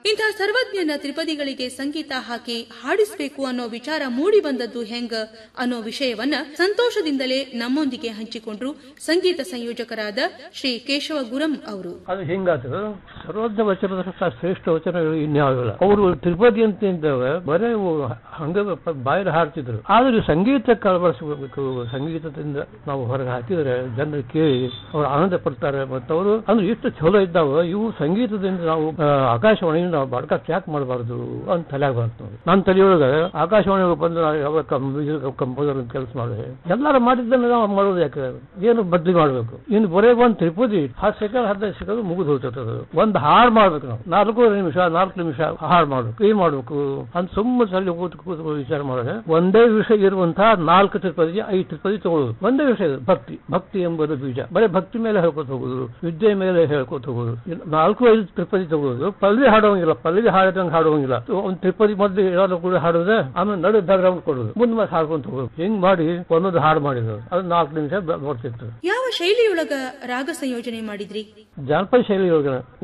ಇಂಥ ಸರ್ವಜ್ಞನ ತ್ರಿಪದಿಗಳಿಗೆ ಸಂಗೀತ ಹಾಕಿ ಹಾಡಿಸ್ಬೇಕು ಅನ್ನೋ ವಿಚಾರ ಮೂಡಿ ಬಂದದ್ದು ಹೆಂಗ ಅನ್ನೋ ವಿಷಯವನ್ನ ಸಂತೋಷದಿಂದಲೇ ನಮ್ಮೊಂದಿಗೆ ಹಂಚಿಕೊಂಡ್ರು ಸಂಗೀತ ಸಂಯೋಜಕರಾದ ಶ್ರೀ ಕೇಶವ ಗುರಂ ಅವರು ಅದು ಹಿಂಗಾತು ಸರ್ವಜ್ಞ ವಚನದ ಶ್ರೇಷ್ಠ ವಚನಗಳು ಇನ್ಯಾವಿಲ್ಲ ಅವರು ತಿರುಪತಿ ಅಂತ ಇದ್ದವ ಬರೇ ಇವು ಹಂಗ ಪ- ಬಾಯಲ್ಲಿ ಹಾಡ್ತಿದ್ರು ಆದ್ರೆ ಸಂಗೀತಕ್ಕೆ ಅಳವಡಿಸಬೇಕು ಸಂಗೀತದಿಂದ ನಾವು ಹೊರಗೆ ಹಾಕಿದ್ರೆ ಜನರು ಕೇಳಿ ಅವ್ರು ಆನಂದ ಪಡ್ತಾರೆ ಮತ್ತು ಅವರು ಅಂದ್ರೆ ಇಷ್ಟು ಚಲೋ ಇದ್ದಾವ ಇವು ಸಂಗೀತದಿಂದ ನಾವು ಆ, ಆಕಾಶವಾಣಿಯಿಂದ ನಾವು ಬಾಡ್ಕಾಸ್ಟ್ ಯಾಕೆ ಮಾಡಬಾರ್ದು ಅಂತ ತಲೆಯಾಗ ಬಂತು ನೋಡಿ. ನನ್ನ ತಲೆಯೊಳಗೆ ಆಕಾಶವಾಣಿಗೆ ಬಂದು ನಾವು ಯಾವಾಗ ಮ್ಯೂಸಿಕ್ ಕಂಪೋಸರ್ ಅಂತ ಕೆಲಸ ಮಾಡಿದೆ ಎಲ್ಲರೂ ಮಾಡಿದ್ದನ್ನು ನಾವು ಮಾಡೋದು ಯಾಕೆ ಏನು ಬದ್ಲಿ ಮಾಡಬೇಕು ಇನ್ನು ಬರೇ ಒಂದು ತ್ರಿಪದಿ ಹತ್ತು ಸೆಕೆಂಡ್ ಹದಿನೈದು ಸೆಕೆಂಡ್ ಮುಗಿದು ಹೋಗ್ತದೆ ಅದು ಒಂದು ಹಾಡು ಮಾಡ್ಬೇಕು ನಾವು ನಾಲ್ಕು ನಿಮಿಷ ನಾಲ್ಕು ನಿಮಿಷ ಹಾಡು ಮಾಡ್ಬೇಕು ಏನ್ ಮಾಡ್ಬೇಕು ಅಂತ ಸುಮ್ಮನೆ ಸಲ ಕೂತು ಕೂತು ವಿಚಾರ ಮಾಡಿದ್ರೆ ಒಂದೇ ವಿಷಯ ಇರುವಂತಹ ನಾಲ್ಕು ತ್ರಿಪದಿ ಐದು ತ್ರಿಪದಿ ತಗೊಳ್ಳೋದು ಒಂದೇ ವಿಷಯ ಇದು, ಭಕ್ತಿ ಭಕ್ತಿ ಎಂಬುದು ಬೀಜ ಬರೀ ಭಕ್ತಿ ಮೇಲೆ ಹೇಳ್ಕೊತ ಹೋಗುದು ವಿದ್ಯೆ ಮೇಲೆ ಹೇಳ್ಕೊತ ಹೋಗುದು ಇನ್ನು ನಾಲ್ಕು ಐದು ತ್ರಿಪದಿ ತಗೊಳ್ಳೋದು ಪಲ್ವಿ ಹಾಡುವಂಗಿಲ್ಲ ಪಲ್ವಿ ಹಾಡಿದಂಗೆ ಹಾಡುವಂಗಿಲ್ಲ ಒಂದು ತ್ರಿಪದಿ ಮೊದಲು ಎಲ್ಲರೂ ಕೂಡ ಹಾಡುದೆ ಆಮೇಲೆ ನಡು ಬ್ಯಾಕ್ಗ್ರೌಂಡ್ ಕೊಡೋದು ಮುಂದೆ ಮತ್ತೆ ಹಾಡ್ಕೊಂತ ಹೋಗೋದು ಹಿಂಗ್ ಮಾಡಿ ಒಂದೊಂದು ಹಾಡು ಮಾಡಿದ್ರು ಅದು ನಾಲ್ಕು ನಿಮಿಷ ಬರ್ತಿತ್ತು ಯಾವ ಶೈಲಿಯೊಳಗ ರಾಗ ಸಂಯೋಜನೆ ಮಾಡಿದ್ರಿ ಜಾನಪದ ಶೈಲಿ ಒಳಗೆ